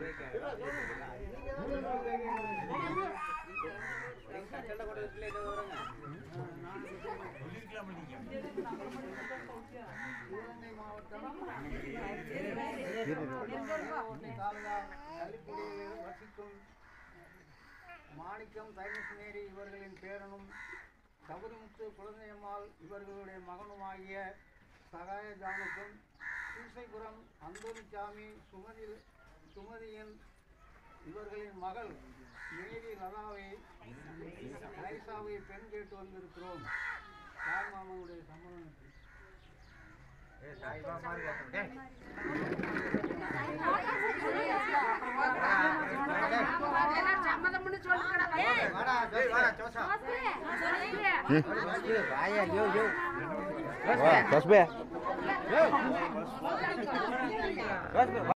சிவகங்கை மாவட்டம் தாலுகா கள்ளிக்குடியில் வசிக்கும் மாணிக்கம் தைமசுநேரி இவர்களின் பேரனும் கபரிமுத்து குழந்தையம்மாள் இவர்களுடைய மகனுமாகிய சகாய ஜானுக்கும் சூசைபுரம் அந்தோனிசாமி சுமதி சுமதியின் இவர்களின் மகள் மேரி லதாவை லைசாவை பெண் கேட்டு வந்திருக்கிறோம் தாய்மாமனுடைய சம்மதம் Wah, tos be.